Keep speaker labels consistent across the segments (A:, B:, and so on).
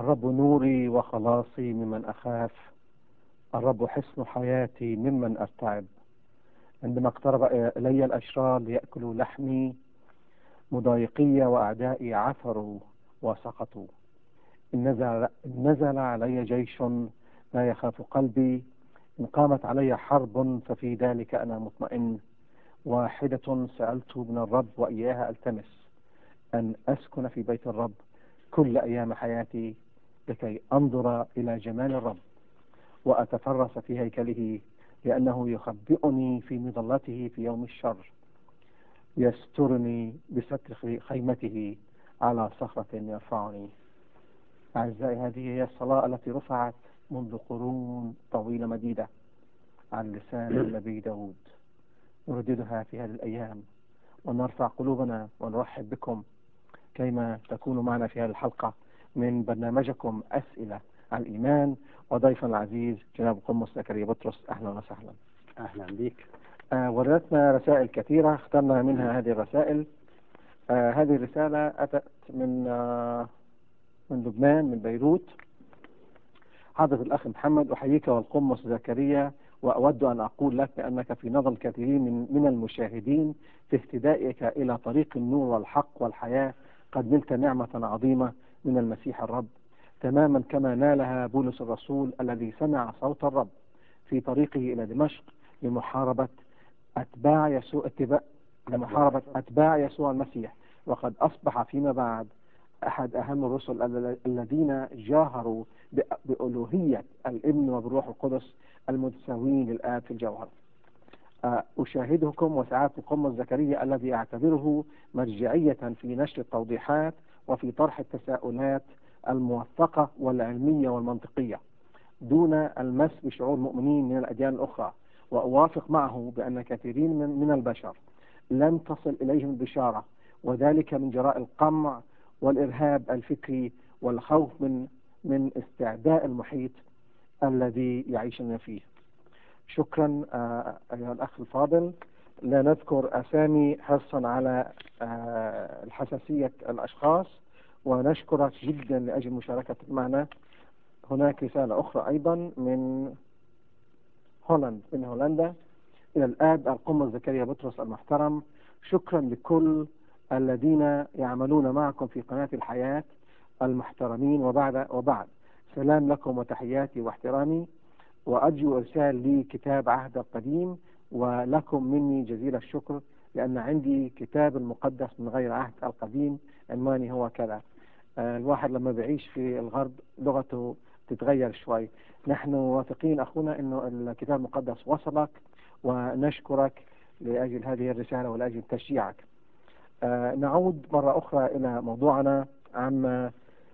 A: الرب نوري وخلاصي ممن أخاف الرب حصن حياتي ممن أرتعب عندما اقترب إلي الأشرار ليأكلوا لحمي مضايقي وأعدائي عثروا وسقطوا إن نزل, إن نزل علي جيش لا يخاف قلبي إن قامت علي حرب ففي ذلك أنا مطمئن واحدة سألت من الرب وإياها ألتمس أن أسكن في بيت الرب كل أيام حياتي لكي أنظر إلى جمال الرب وأتفرس في هيكله لأنه يخبئني في مظلته في يوم الشر يسترني بستر خيمته على صخرة يرفعني أعزائي هذه هي الصلاة التي رفعت منذ قرون طويلة مديدة عن لسان النبي داود نرددها في هذه الأيام ونرفع قلوبنا ونرحب بكم كيما تكونوا معنا في هذه الحلقة من برنامجكم أسئلة عن الإيمان وضيفنا العزيز جناب قمص زكريا بطرس أهلا وسهلا
B: أهلا بك
A: آه وردتنا رسائل كثيرة اخترنا منها هذه الرسائل آه هذه الرسالة أتت من آه من لبنان من بيروت حضرة الأخ محمد أحييك والقمص زكريا وأود أن أقول لك بأنك في نظر الكثيرين من, من المشاهدين في اهتدائك إلى طريق النور والحق والحياة قد نلت نعمة عظيمة من المسيح الرب تماما كما نالها بولس الرسول الذي سمع صوت الرب في طريقه إلى دمشق لمحاربة أتباع يسوع اتباع لمحاربة أتباع يسوع المسيح وقد أصبح فيما بعد أحد أهم الرسل الذين جاهروا بألوهية الابن وبالروح القدس المتساويين للآب في الجوهر أشاهدكم وسعادتكم زكريا الذي أعتبره مرجعية في نشر التوضيحات وفي طرح التساؤلات الموثقة والعلمية والمنطقية دون المس بشعور المؤمنين من الأديان الأخرى وأوافق معه بأن كثيرين من البشر لم تصل إليهم البشارة وذلك من جراء القمع والإرهاب الفكري والخوف من من استعداء المحيط الذي يعيشون فيه شكرا أيها الأخ الفاضل لا نذكر أسامي حرصا على الحساسية الأشخاص ونشكرك جدا لأجل مشاركتك معنا هناك رسالة أخرى أيضا من هولند من هولندا إلى الآب القمة زكريا بطرس المحترم شكرا لكل الذين يعملون معكم في قناة الحياة المحترمين وبعد وبعد سلام لكم وتحياتي واحترامي وأرجو إرسال لي كتاب عهد القديم ولكم مني جزيل الشكر لأن عندي كتاب المقدس من غير عهد القديم عنواني هو كذا الواحد لما بيعيش في الغرب لغته تتغير شوي نحن واثقين أخونا أنه الكتاب المقدس وصلك ونشكرك لأجل هذه الرسالة ولأجل تشجيعك نعود مرة أخرى إلى موضوعنا عما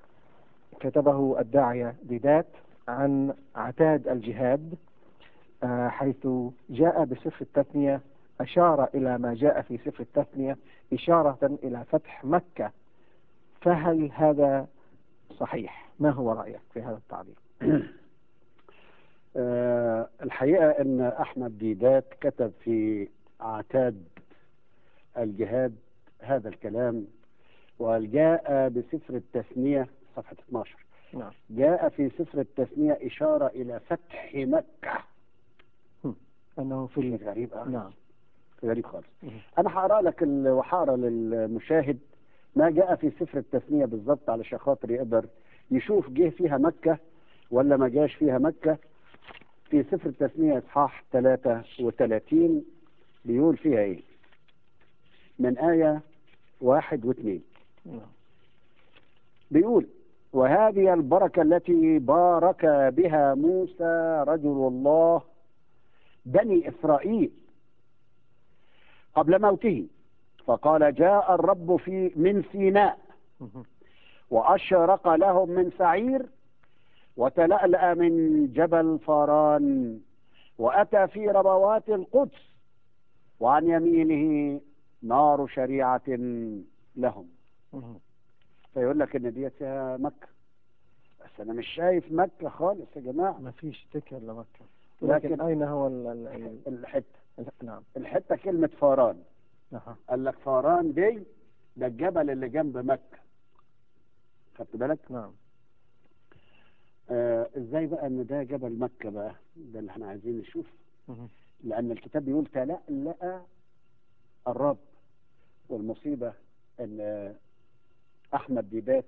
A: كتبه الداعية ديدات عن عتاد الجهاد حيث جاء بسفر التثنية أشار إلى ما جاء في سفر التثنية إشارة إلى فتح مكة فهل هذا صحيح؟ ما هو رأيك في هذا التعليق؟
B: أه الحقيقة أن أحمد ديدات كتب في عتاد الجهاد هذا الكلام وجاء بسفر التثنية صفحة 12
A: نعم
B: جاء في سفر التثنية إشارة إلى فتح مكة
A: أنه في
B: غريب أه.
A: نعم
B: غريب خالص أنا هقرأ لك وحارة للمشاهد ما جاء في سفر التثنية بالضبط علشان خاطر يقدر يشوف جه فيها مكة ولا ما جاش فيها مكة في سفر التثنية إصحاح 33 بيقول فيها إيه من آية واحد واثنين
A: نعم
B: بيقول وهذه البركة التي بارك بها موسى رجل الله بني إسرائيل قبل موته فقال جاء الرب في من سيناء وأشرق لهم من سعير وتلألأ من جبل فاران وأتى في ربوات القدس وعن يمينه نار شريعة لهم فيقول لك ان ديت فيها مكة بس انا مش شايف مكة خالص يا جماعة
A: ما فيش ذكر لمكة
B: لكن-
A: لكن أين هو ال ال
B: الحتة
A: ال نعم
B: الحتة كلمة فاران
A: أها.
B: قال لك فاران دي ده الجبل اللي جنب مكة خدت بالك
A: نعم
B: آه ازاي بقى ان ده جبل مكة بقى ده اللي احنا عايزين نشوف
A: مهم.
B: لان الكتاب بيقول تلألأ الرب والمصيبة ان احمد ديبات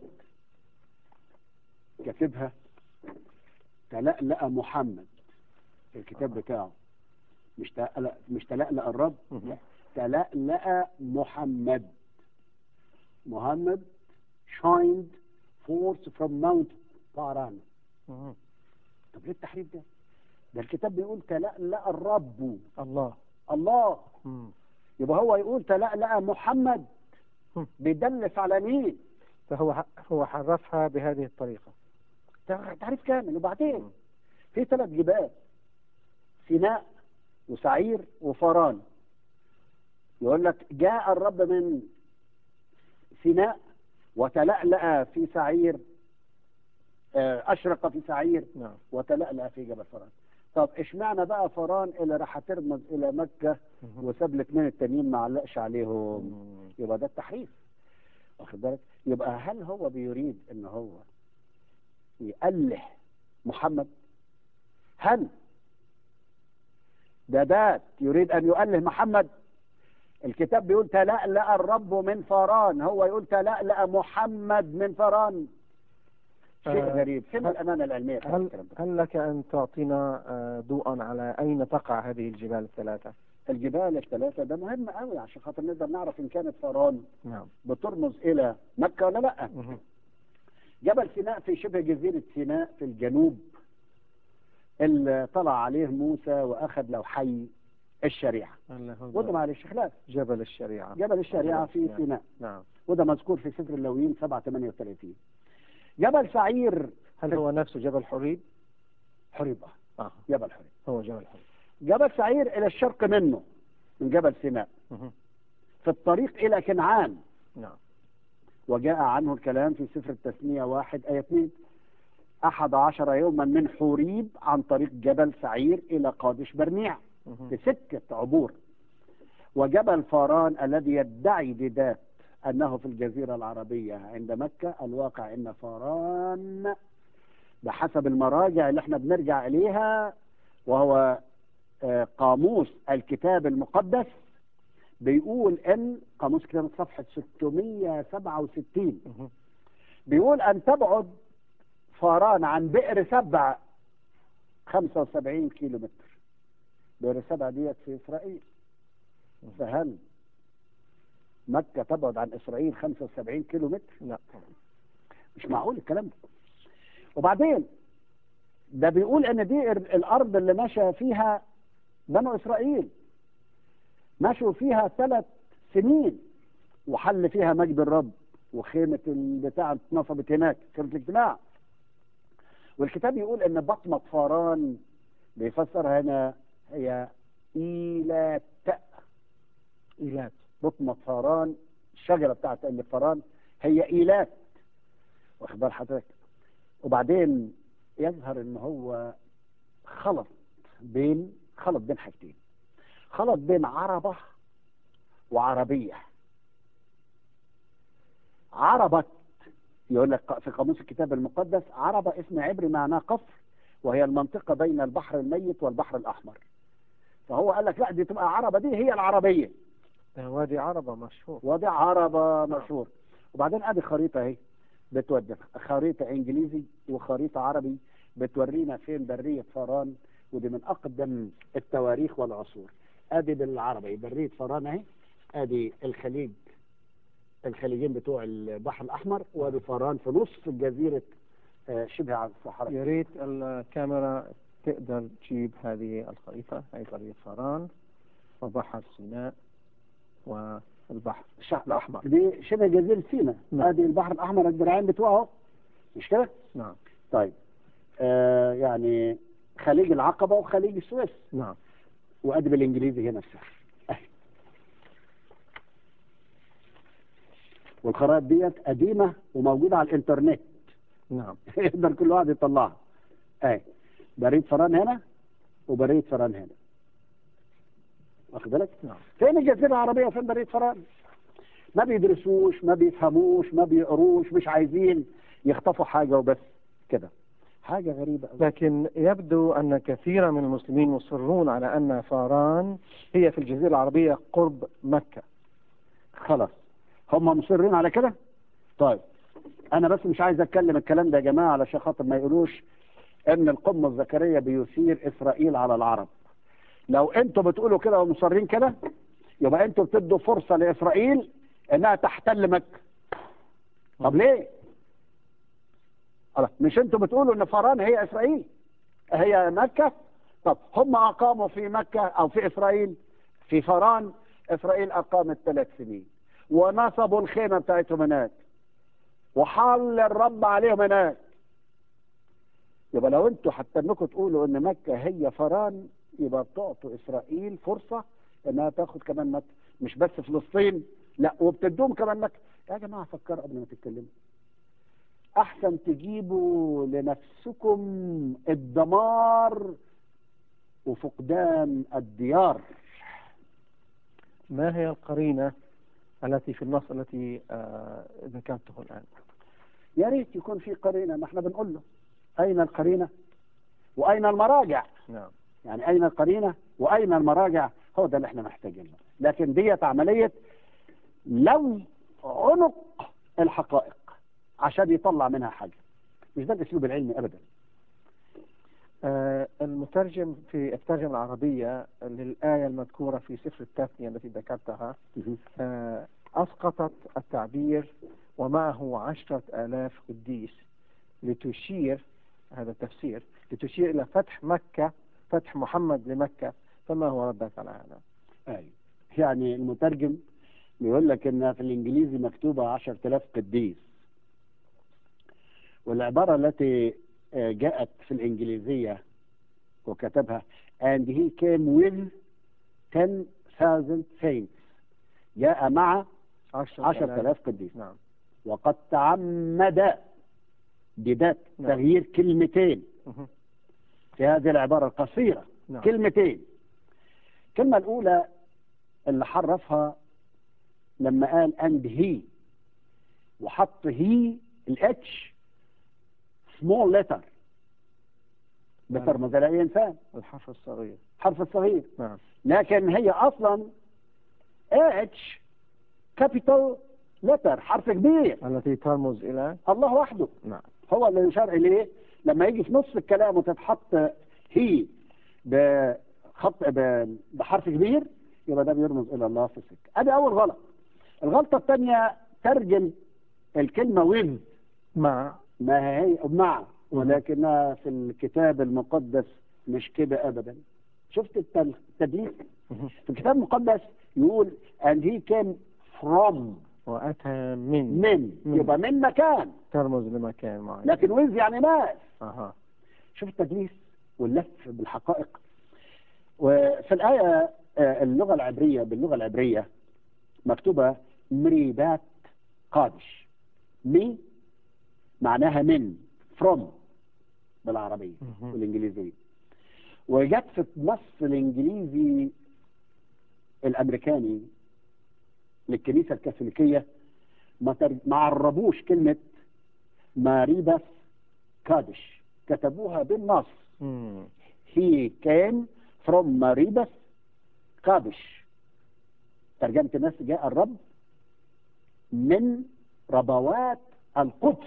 B: كاتبها تلألأ محمد في الكتاب
A: آه.
B: بتاعه مش تلألأ مش تلألأ الرب
A: مهم.
B: لا تلألأ محمد محمد shined forth from Mount Paran
A: مهم.
B: طب ليه التحريف ده؟ ده الكتاب بيقول تلألأ الرب
A: الله
B: الله
A: مم.
B: يبقى هو يقول تلألأ محمد
A: هم.
B: بيدلس على مين؟
A: فهو هو حرفها بهذه الطريقة
B: تع- تعريف كامل وبعدين
A: مم.
B: في ثلاث جبال سيناء وسعير وفران يقول لك جاء الرب من سيناء وتلألأ في سعير آه، أشرق في سعير
A: نعم
B: وتلألأ في جبل فران طب اشمعنى بقى فران اللي راح ترمز إلى مكة
A: مهم.
B: وساب الاثنين التانيين ما علقش عليهم
A: مم.
B: يبقى ده التحريف واخد بالك يبقى هل هو بيريد ان هو يأله محمد هل ده ذات يريد ان يؤله محمد الكتاب بيقول تلألأ الرب من فران هو يقول تلألأ محمد من فران شيء
A: آه،
B: غريب فين
A: هل-
B: الأمانة العلمية في
A: هل
B: الكلام ده
A: هل لك أن تعطينا آه، ضوءا على أين تقع هذه الجبال الثلاثة؟
B: الجبال الثلاثة ده مهم قوي عشان خاطر نقدر نعرف إن كانت فران
A: نعم
B: بترمز إلى مكة ولا لأ
A: مهم.
B: جبل سيناء في شبه جزيرة سيناء في الجنوب اللي طلع عليه موسى وأخذ لوحي الشريعة
A: هل هو
B: وده معلش خلاف
A: جبل الشريعة
B: جبل الشريعة في
A: نعم.
B: سيناء
A: نعم
B: وده مذكور في سفر اللويين 7 38 جبل سعير
A: هل هو نفسه جبل حريب؟
B: حريبة
A: آه
B: جبل حريب
A: هو جبل حريب
B: جبل سعير إلى الشرق منه من جبل سيناء
A: مهم.
B: في الطريق إلى كنعان
A: نعم
B: وجاء عنه الكلام في سفر التثنية واحد آية 2 أحد عشر يوما من حوريب عن طريق جبل سعير إلى قادش برنيع
A: مهم.
B: في سكة عبور وجبل فاران الذي يدعي ديدات أنه في الجزيرة العربية عند مكة الواقع أن فاران بحسب المراجع اللي احنا بنرجع إليها وهو آه، قاموس الكتاب المقدس بيقول ان قاموس كتاب صفحة 667
A: مهم.
B: بيقول ان تبعد فاران عن بئر سبع 75 كيلو متر بئر سبع ديت في اسرائيل فهل مكة تبعد عن اسرائيل 75 كيلو متر
A: لا
B: مش معقول الكلام ده وبعدين ده بيقول ان دي ال- الارض اللي مشى فيها بنو اسرائيل مشوا فيها ثلاث سنين وحل فيها مجد الرب وخيمة البتاع اتنصبت هناك خيمة الاجتماع والكتاب يقول ان بطمة فاران بيفسر هنا هي إيلات
A: إيلات
B: بطمة فاران الشجرة بتاعت اللي فاران هي إيلات واخد بال حضرتك وبعدين يظهر ان هو خلط بين خلط بين حاجتين خلط بين عربة وعربية عربة يقول لك في قاموس الكتاب المقدس عربة اسم عبري معناه قصر وهي المنطقة بين البحر الميت والبحر الأحمر فهو قال لك لا دي تبقى عربة دي هي العربية
A: ده وادي عربة مشهور
B: وضع عربة مشهور وبعدين ادي خريطة اهي بتودي خريطة انجليزي وخريطة عربي بتورينا فين برية فاران ودي من اقدم التواريخ والعصور ادي بالعربي برية فاران اهي ادي الخليج الخليجين بتوع البحر الاحمر وادي فاران في نص جزيرة آه، شبه على الصحراء
A: يا ريت الكاميرا تقدر تجيب هذه الخريطة هي طريق فاران وبحر سيناء والبحر
B: الشعب
A: الأحمر.
B: دي شبه جزيرة سيناء
A: نعم.
B: ادي البحر الاحمر الدراعين بتوعه مش كده؟
A: نعم
B: طيب آه يعني خليج العقبة وخليج السويس
A: نعم
B: وادي بالانجليزي هنا السحر أهي. والخرائط ديت قديمة وموجودة على الانترنت
A: نعم
B: يقدر كل واحد يطلعها اهي بريد فران هنا وبريد فران هنا واخد بالك؟
A: نعم
B: فين الجزيرة العربية وفين بريد فران؟ ما بيدرسوش ما بيفهموش ما بيقروش مش عايزين يخطفوا حاجة وبس كده حاجة غريبة أوي.
A: لكن يبدو أن كثيرا من المسلمين مصرون على أن فاران هي في الجزيرة العربية قرب مكة
B: خلاص هم مصرين على كده طيب انا بس مش عايز اتكلم الكلام ده يا جماعه علشان خاطر ما يقولوش ان القمه الذكريه بيثير اسرائيل على العرب لو انتوا بتقولوا كده ومصرين كده يبقى انتوا بتدوا فرصه لاسرائيل انها تحتل مكه طب ليه الله، مش انتوا بتقولوا ان فران هي اسرائيل هي مكه طب هم اقاموا في مكه او في اسرائيل في فران اسرائيل اقامت ثلاث سنين ونصبوا الخيمه بتاعتهم هناك وحل الرب عليهم هناك يبقى لو انتوا حتى انكم تقولوا ان مكه هي فران يبقى بتعطوا اسرائيل فرصه انها تاخد كمان مكه مش بس فلسطين لا وبتدوم كمان مكه يا جماعه فكروا قبل ما تتكلموا احسن تجيبوا لنفسكم الدمار وفقدان الديار
A: ما هي القرينة التي في النص التي آه، ذكرته الآن
B: يا ريت يكون في قرينه ما احنا بنقول له اين القرينه واين المراجع
A: نعم
B: يعني اين القرينه واين المراجع هو ده اللي احنا محتاجينه لكن ديت عمليه لو عنق الحقائق عشان يطلع منها حاجه مش ده الاسلوب العلمي ابدا
A: آه، المترجم في الترجمة العربية للآية المذكورة في سفر التثنية التي ذكرتها آه، أسقطت التعبير ومعه عشرة آلاف قديس لتشير هذا التفسير لتشير إلى فتح مكة فتح محمد لمكة فما هو ردك على هذا
B: ايوه يعني المترجم بيقول لك انها في الانجليزي مكتوبه 10000 قديس والعباره التي آه، جاءت في الانجليزيه وكتبها and he came with 10,000 saints جاء مع
A: عشرة
B: 10000 قديس
A: نعم
B: وقد تعمد بذات
A: نعم.
B: تغيير كلمتين
A: مهم.
B: في هذه العبارة القصيرة
A: نعم
B: كلمتين الكلمة الأولى اللي حرفها لما قال and he وحط he الاتش small letter بترمز إلى أي إنسان
A: الحرف الصغير
B: حرف الصغير
A: نعم
B: لكن هي أصلا اتش capital letter حرف كبير
A: التي ترمز إلى
B: الله وحده
A: نعم
B: هو اللي يشار اليه لما يجي في نص الكلام وتتحط هي بخط ب- بحرف كبير يبقى ده بيرمز الى الله في السكه ادي اول غلط الغلطه الثانيه ترجم الكلمه ويز
A: مع
B: ما هي مع ولكنها في الكتاب المقدس مش كده ابدا شفت التل- التدليس
A: مهم.
B: في الكتاب المقدس يقول and he came from
A: وأتى من
B: من
A: من.
B: يبقى من مكان
A: ترمز لمكان معين
B: لكن ويز يعني ناس
A: أها
B: شوف التدليس واللف بالحقائق وفي الآية آه، اللغة العبرية باللغة العبرية مكتوبة مريبات قادش مي معناها من from بالعربية
A: مهم.
B: والإنجليزية وجت في النص الإنجليزي الأمريكاني للكنيسة الكاثوليكية ما تر- ما عربوش كلمة ماريباس كادش كتبوها بالنص
A: مم.
B: he came from Maribas كادش ترجمة الناس جاء الرب من ربوات القدس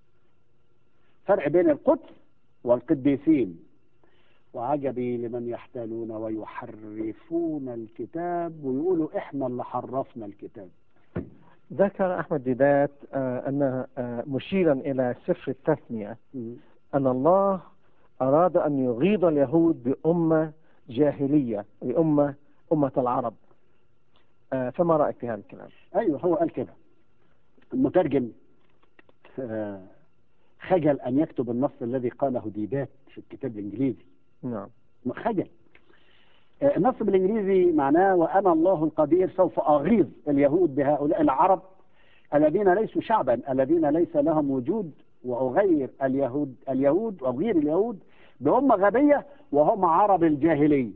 B: فرق بين القدس والقديسين وعجبي لمن يحتالون ويحرفون الكتاب ويقولوا احنا اللي حرفنا الكتاب
A: ذكر أحمد ديدات آه، أن آه، مشيرا إلى سفر التثنية أن الله أراد أن يغيظ اليهود بأمة جاهلية بأمة أمة العرب آه، فما رأيك في هذا الكلام؟
B: ايوه هو قال كده المترجم آه، خجل ان يكتب النص الذي قاله ديدات في الكتاب الانجليزي
A: نعم
B: خجل آه، النص بالانجليزي معناه وانا الله القدير سوف اغيظ اليهود بهؤلاء العرب الذين ليسوا شعبا الذين ليس لهم وجود واغير اليهود اليهود واغير اليهود بأمة غبية وهم عرب الجاهلية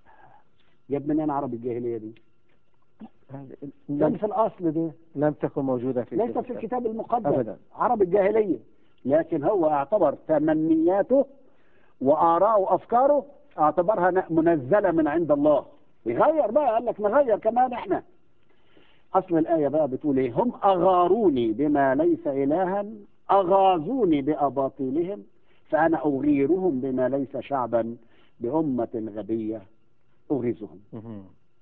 B: جاب منين عرب الجاهلية دي؟
A: هذه-
B: لم
A: لم,
B: في الأصل دي
A: لم تكن موجودة في
B: ليس في
A: الكتاب.
B: الكتاب المقدس
A: أبدا
B: عرب الجاهلية لكن هو اعتبر تمنياته وآراءه وأفكاره اعتبرها ن- منزلة من عند الله يغير بقى قال لك نغير كمان احنا أصل الآية بقى بتقول إيه هم أغاروني بما ليس إلها أغاظوني بأباطيلهم فأنا أغيرهم بما ليس شعبا بأمة غبية أغيظهم
A: مهم.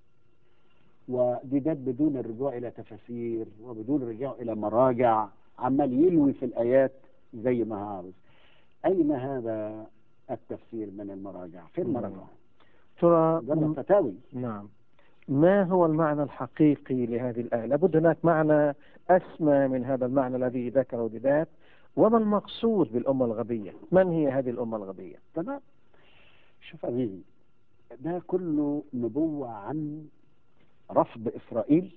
B: ودي ده بدون الرجوع إلى تفاسير وبدون الرجوع إلى مراجع عمال يلوي في الآيات زي ما هو عاوز أين هذا التفسير من المراجع في
A: مم.
B: المراجع
A: ترى
B: مجرد فتاوي
A: نعم ما هو المعنى الحقيقي لهذه الآية لابد هناك معنى أسمى من هذا المعنى الذي ذكره ديدات وما المقصود بالأمة الغبية من هي هذه الأمة الغبية
B: تمام شوف عزيزي ده كله نبوة عن رفض إسرائيل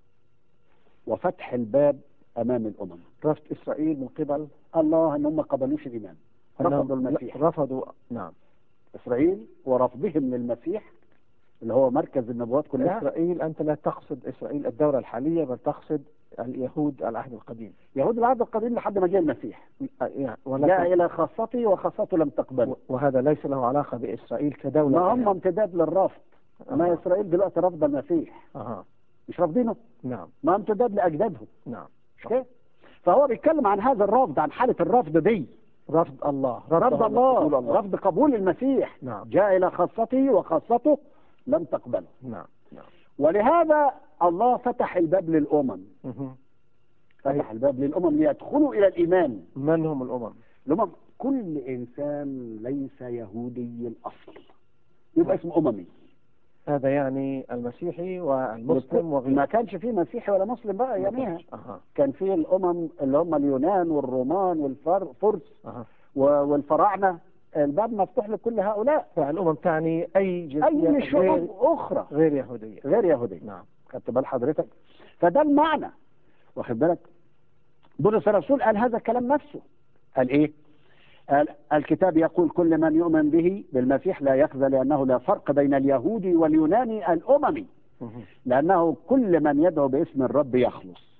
B: وفتح الباب أمام الأمم
A: رفض إسرائيل من قبل
B: الله أن هم قبلوش الإيمان رفضوا
A: أنهم-
B: المسيح
A: لا، رفضوا نعم
B: إسرائيل ورفضهم للمسيح اللي هو مركز النبوات كلها
A: إسرائيل أنت لا تقصد إسرائيل الدولة الحالية بل تقصد اليهود العهد القديم
B: يهود العهد القديم لحد ما جاء المسيح
A: يعني
B: جاء
A: ولكن
B: إلى خاصته وخاصته لم تقبله
A: وهذا ليس له علاقة بإسرائيل كدولة
B: ما هم امتداد للرفض ما
A: أها.
B: إسرائيل دلوقتي رافضة المسيح
A: أها
B: مش رافضينه
A: نعم
B: ما امتداد لأجدادهم
A: نعم
B: مش كده فهو بيتكلم عن هذا الرفض عن حالة الرفض دي
A: رفض الله
B: رفض الله
A: رسول الله
B: رفض قبول المسيح
A: نعم
B: جاء إلى خاصته وخاصته لم تقبله
A: نعم نعم
B: ولهذا الله فتح الباب للأمم
A: مهم.
B: فتح الباب للأمم ليدخلوا إلى الإيمان
A: من هم الأمم
B: الأمم كل إنسان ليس يهودي الأصل يبقى اسمه أممي
A: هذا يعني المسيحي والمسلم
B: ما
A: وغيره
B: كانش فيه مسيحي ولا مسلم بقى يوميها
A: أها
B: كان فيه الأمم اللي هم اليونان والرومان والفرس
A: أها
B: والفراعنة الباب مفتوح لكل هؤلاء
A: فالأمم تعني أي جنسية
B: أي
A: غير,
B: شعوب أخرى
A: غير يهودية
B: غير يهودية
A: نعم
B: خدت بال حضرتك فده المعنى واخد بالك بولس الرسول قال هذا الكلام نفسه قال ايه قال الكتاب يقول كل من يؤمن به بالمسيح لا يخزى لانه لا فرق بين اليهودي واليوناني الاممي
A: مهم.
B: لانه كل من يدعو باسم الرب يخلص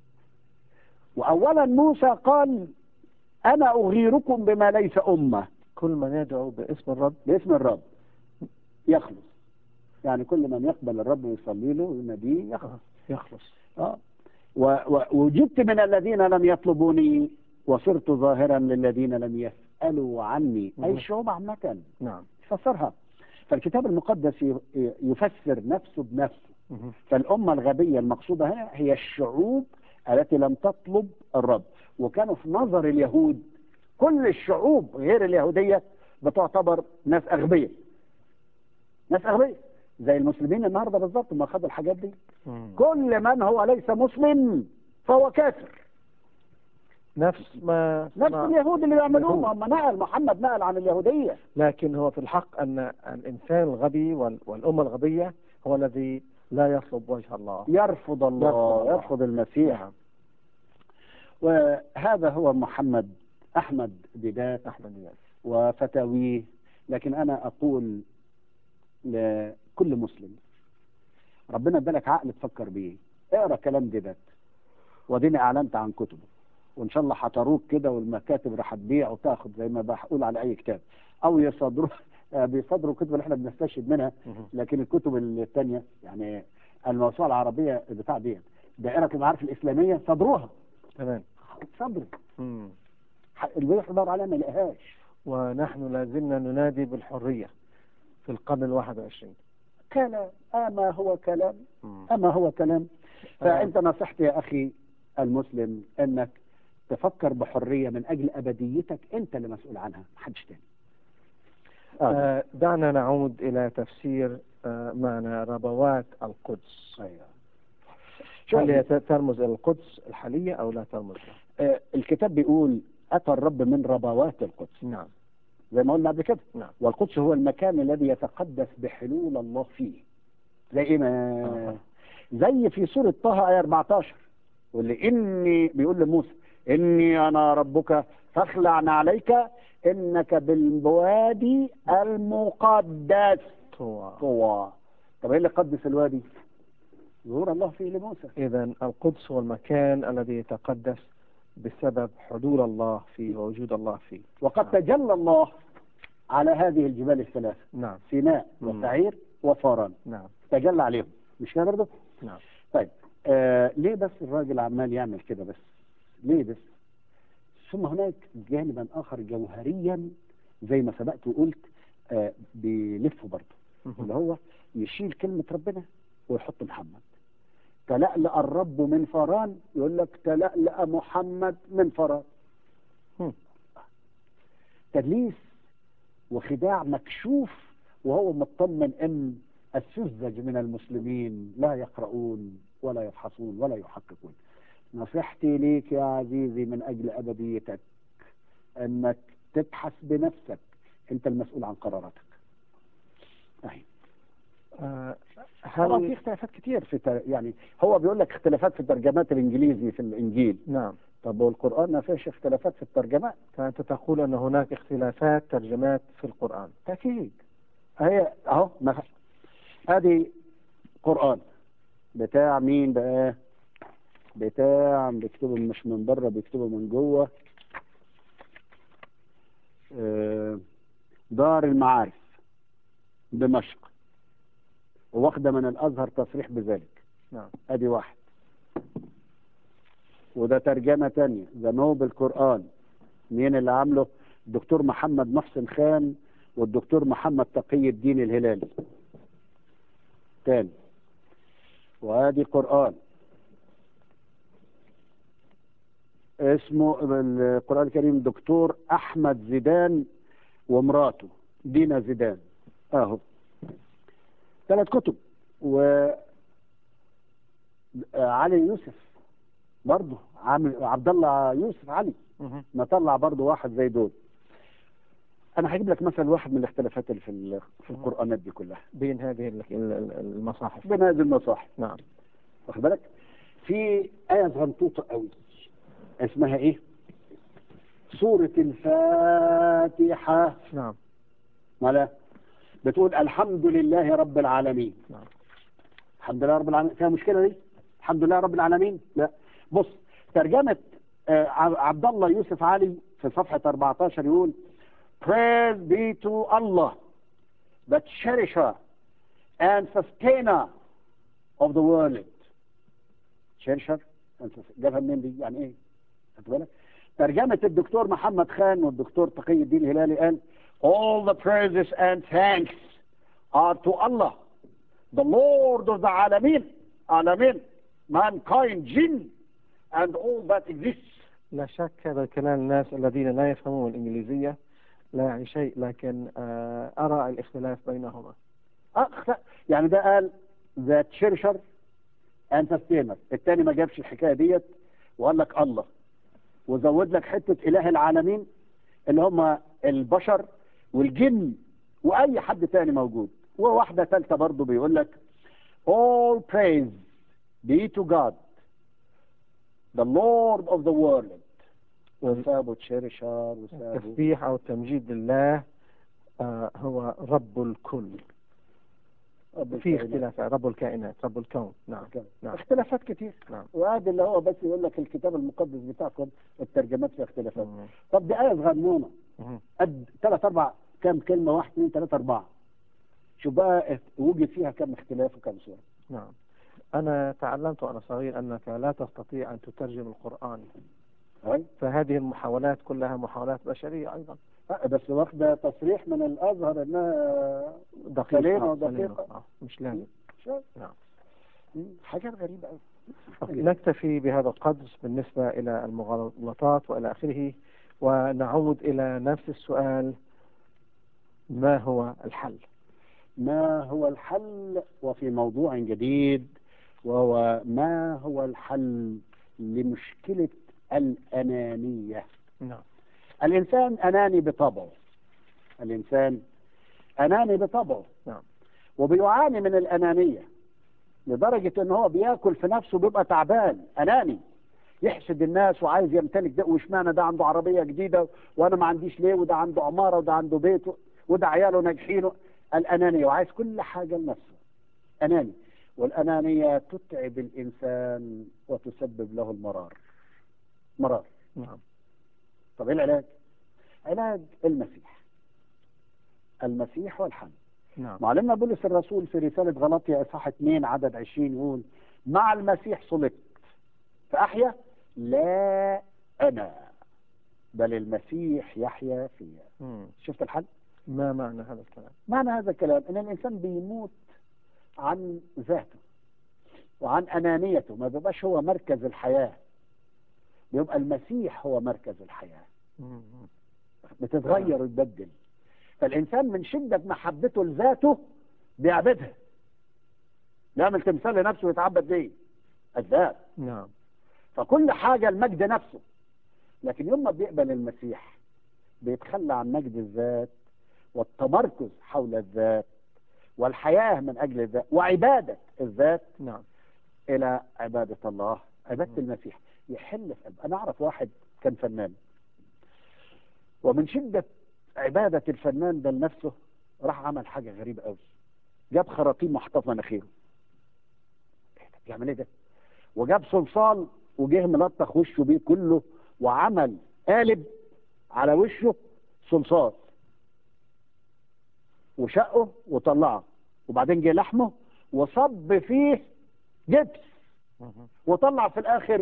B: واولا موسى قال انا اغيركم بما ليس امه
A: كل من يدعو باسم الرب
B: باسم الرب يخلص يعني كل من يقبل الرب ويصلي له ويناديه يخلص
A: أها. يخلص
B: آه. و- و- وجدت من الذين لم يطلبوني وصرت ظاهرا للذين لم يسألوا عني أي
A: مم.
B: شعوب عامة
A: نعم
B: فسرها فالكتاب المقدس ي- ي- يفسر نفسه بنفسه
A: مهم.
B: فالأمة الغبية المقصودة هنا هي الشعوب التي لم تطلب الرب وكانوا في نظر اليهود كل الشعوب غير اليهودية بتعتبر ناس أغبياء ناس أغبياء زي المسلمين النهارده بالظبط ما خدوا الحاجات دي
A: مم.
B: كل من هو ليس مسلم فهو كافر
A: نفس ما
B: نفس
A: ما-
B: اليهود اللي بيعملوه
A: اليهود.
B: ما هم نقل محمد نقل عن اليهودية
A: لكن هو في الحق أن الإنسان الغبي وال- والأمة الغبية هو الذي لا يطلب وجه الله
B: يرفض الله
A: يرفض الله.
B: يرفض المسيح
A: نعم
B: وهذا هو محمد أحمد ديدات
A: أحمد الله
B: وفتاويه لكن أنا أقول لكل مسلم ربنا ادالك عقل تفكر بيه اقرا كلام ديدات واديني اعلنت عن كتبه وان شاء الله هتروك كده والمكاتب راح تبيع وتاخد زي ما بقول على اي كتاب او يصدروا آه، بيصدروا الكتب اللي احنا بنستشهد منها
A: مهم.
B: لكن الكتب الثانيه يعني الموسوعه العربيه بتاع دي دائره المعارف الاسلاميه صدروها
A: تمام
B: صدر
A: مم.
B: اللي بيحضر عليها ما يلاقيهاش
A: ونحن لازلنا ننادي بالحرية في القرن الواحد والعشرين
B: كلام اما هو كلام
A: مم.
B: اما هو كلام فانت نصيحتي يا اخي المسلم انك تفكر بحريه من اجل ابديتك انت اللي مسؤول عنها محدش تاني آه.
A: آه، دعنا نعود إلى تفسير آه، معنى ربوات القدس
B: أيوة.
A: هل هي
B: شوف
A: ت- ترمز إلى القدس الحالية أو لا ترمز لها؟
B: آه، الكتاب بيقول اتى الرب من ربوات القدس
A: نعم
B: زي ما قلنا قبل كده
A: نعم
B: والقدس هو المكان الذي يتقدس بحلول الله فيه زي ايه ما
A: آه.
B: زي في سورة طه آية 14 واللي إني بيقول لموسى إني أنا ربك فاخلع عليك إنك بالوادي المقدس
A: طوى
B: طوى طب إيه اللي قدس الوادي؟ ظهور الله فيه لموسى
A: إذا القدس هو المكان الذي يتقدس بسبب حضور الله فيه ووجود الله فيه
B: وقد تجلى الله على هذه الجبال الثلاثة
A: نعم
B: سيناء
A: مم.
B: وسعير وفاران
A: نعم
B: تجلى عليهم مش كده برضه؟
A: نعم
B: طيب آه ليه بس الراجل عمال يعمل كده بس؟ ليه بس؟ ثم هناك جانبا اخر جوهريا زي ما سبقت وقلت آه بيلفه برضه اللي هو يشيل كلمة ربنا ويحط محمد تلألأ الرب من فران يقول لك تلألأ محمد من فران
A: مم.
B: تدليس وخداع مكشوف وهو مطمن ان السذج من المسلمين لا يقرؤون ولا يفحصون ولا يحققون نصيحتي ليك يا عزيزي من اجل ابديتك انك تبحث بنفسك انت المسؤول عن قراراتك أهي.
A: آه،
B: طبعا في
A: هل
B: اختلافات كتير في تر... يعني هو بيقول لك اختلافات في الترجمات الانجليزي في الانجيل
A: نعم
B: طب والقران ما فيش اختلافات في الترجمات
A: فأنت تقول أن هناك اختلافات ترجمات في القرآن
B: اكيد هي اهو مثلا ادي قران بتاع مين بقى بتاع بيكتبوا مش من بره بيكتبوا من جوه آه، دار المعارف دمشق واخده من الازهر تصريح بذلك
A: نعم
B: ادي واحد وده ترجمه تانية ذا نوبل قران مين اللي عامله الدكتور محمد محسن خان والدكتور محمد تقي الدين الهلالي تاني وادي قران اسمه القران الكريم دكتور احمد زيدان ومراته دينا زيدان اهو ثلاث كتب و علي يوسف برضه عامل عبد الله يوسف علي
A: مهم.
B: مطلع برضه واحد زي دول انا هجيب لك مثلا واحد من الاختلافات اللي في ال- في القرانات دي كلها
A: بين هذه ال- ال- المصاحف
B: بين هذه المصاحف
A: نعم
B: واخد بالك في آية صغنطوطة قوي اسمها ايه سورة الفاتحة
A: نعم
B: مالها بتقول الحمد لله رب العالمين
A: نعم
B: الحمد لله رب العالمين فيها مشكلة دي الحمد لله رب العالمين لا بص ترجمة آه، ع- عبد الله يوسف علي في صفحة 14 يقول Praise be to Allah the cherisher and sustainer of the world cherisher and sus- جابها منين دي يعني ايه خدت بالك ترجمة الدكتور محمد خان والدكتور تقي الدين الهلالي قال All the praises and thanks are to Allah the Lord of the عالمين عالمين mankind jinn and all that exists
A: لا شك هذا الكلام الناس الذين لا يفهمون الإنجليزية لا يعني شيء لكن آه، أرى الاختلاف بينهما
B: أخ يعني ده قال ذا تشيرشر اند سستينر التاني ما جابش الحكايه ديت وقال لك الله وزود لك حته اله العالمين اللي هم البشر والجن واي حد تاني موجود وواحده ثالثه برضه بيقول لك all praise be to God the Lord of the world وسابوا تشيرشر وسابوا
A: التسبيح أو التمجيد لله آه، هو رب الكل في اختلاف رب الكائنات رب الكون نعم نعم
B: اختلافات كتير
A: نعم
B: وهذا اللي هو بس يقول لك الكتاب المقدس بتاعكم الترجمات فيها اختلافات
A: مم.
B: طب دي آية صغنونة
A: مم.
B: قد ثلاث أربع كام كلمة واحد اثنين ثلاثة أربعة شوف بقى وجد فيها كم اختلاف وكم صورة
A: نعم أنا تعلمت وأنا صغير أنك لا تستطيع أن تترجم القرآن
B: هاي
A: فهذه المحاولات كلها محاولات بشرية أيضا
B: آه، بس واخدة تصريح من الأزهر إنها
A: دقيقة
B: سليمة
A: آه،
B: ودقيقة.
A: سليمة. آه، مش لازم
B: شوف.
A: نعم
B: مم، حاجات غريبة أوي
A: أوكي، نكتفي بهذا القدر بالنسبة إلى المغالطات وإلى آخره ونعود إلى نفس السؤال ما هو الحل
B: ما هو الحل وفي موضوع جديد وهو ما هو الحل لمشكلة الأنانية
A: نعم
B: الإنسان أناني بطبعه الإنسان أناني بطبعه
A: نعم
B: وبيعاني من الأنانية لدرجة إن هو بياكل في نفسه بيبقى تعبان أناني يحسد الناس وعايز يمتلك ده واشمعنى ده عنده عربية جديدة وأنا ما عنديش ليه وده عنده عمارة وده عنده بيت وده عياله ناجحين الأنانية وعايز كل حاجة لنفسه أناني والأنانية تتعب الإنسان وتسبب له المرار مرار
A: نعم
B: طب ايه العلاج علاج المسيح المسيح والحل
A: نعم
B: معلمنا بولس الرسول في رسالة غلطية إصحاح 2 عدد 20 يقول مع المسيح صلبت فأحيا لا أنا بل المسيح يحيا فيا
A: مم.
B: شفت الحل؟
A: ما معنى هذا الكلام
B: معنى هذا الكلام ان الانسان بيموت عن ذاته وعن انانيته ما بيبقاش هو مركز الحياه بيبقى المسيح هو مركز الحياه
A: مم.
B: بتتغير وتبدل فالانسان من شده محبته لذاته بيعبدها بيعمل تمثال لنفسه ويتعبد بيه الذات
A: نعم
B: فكل حاجه المجد نفسه لكن يوم ما بيقبل المسيح بيتخلى عن مجد الذات والتمركز حول الذات والحياه من اجل الذات وعباده الذات
A: نعم
B: الى عباده الله عباده المسيح يحل في قلب انا اعرف واحد كان فنان ومن شده عباده الفنان ده لنفسه راح عمل حاجه غريبه قوي جاب خراطيم محطوط مناخيره إيه ده؟ بيعمل ايه ده وجاب صلصال وجه ملطخ وشه بيه كله وعمل قالب على وشه صلصال وشقه وطلعه وبعدين جه لحمه وصب فيه جبس
A: مم.
B: وطلع في الاخر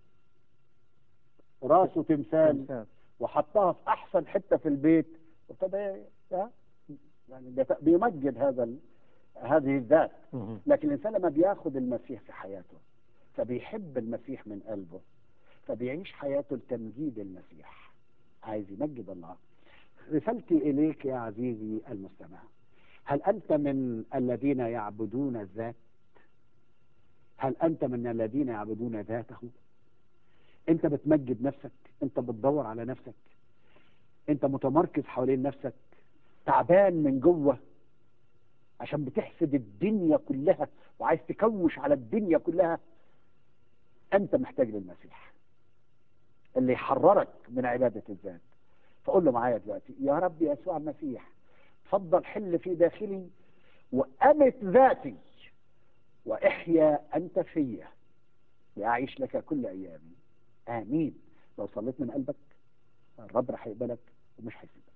B: راسه تمثال
A: إنسان.
B: وحطها في احسن حته في البيت وابتدى ي- يعني بيت- بيمجد هذا ال- هذه الذات
A: مم.
B: لكن الانسان لما بياخد المسيح في حياته فبيحب المسيح من قلبه فبيعيش حياته لتمجيد المسيح عايز يمجد الله رسالتي اليك يا عزيزي المستمع هل انت من الذين يعبدون الذات هل انت من الذين يعبدون ذاته انت بتمجد نفسك انت بتدور على نفسك انت متمركز حوالين نفسك تعبان من جوه عشان بتحسد الدنيا كلها وعايز تكوش على الدنيا كلها انت محتاج للمسيح اللي يحررك من عبادة الذات فقول له معايا دلوقتي يا رب يسوع المسيح تفضل حل في داخلي وأمت ذاتي وإحيا أنت فيا لأعيش لك كل أيامي آمين لو صليت من قلبك الرب رح يقبلك ومش هيسيبك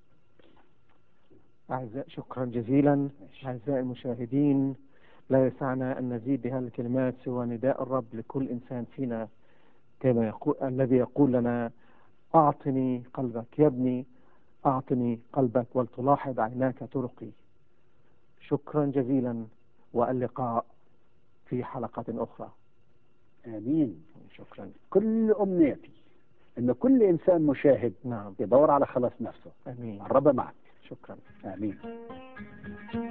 A: أعزائي شكرا جزيلا
B: ماشي.
A: أعزائي المشاهدين لا يسعنا أن نزيد بهذه الكلمات سوى نداء الرب لكل إنسان فينا كما يقول الذي يقول لنا أعطني قلبك يا ابني أعطني قلبك ولتلاحظ عيناك طرقي شكرا جزيلا واللقاء في حلقة أخرى
B: آمين
A: شكرا
B: كل أمنيتي أن كل إنسان مشاهد
A: نعم
B: يدور على خلاص نفسه
A: أمين
B: الرب معك
A: شكرا
B: آمين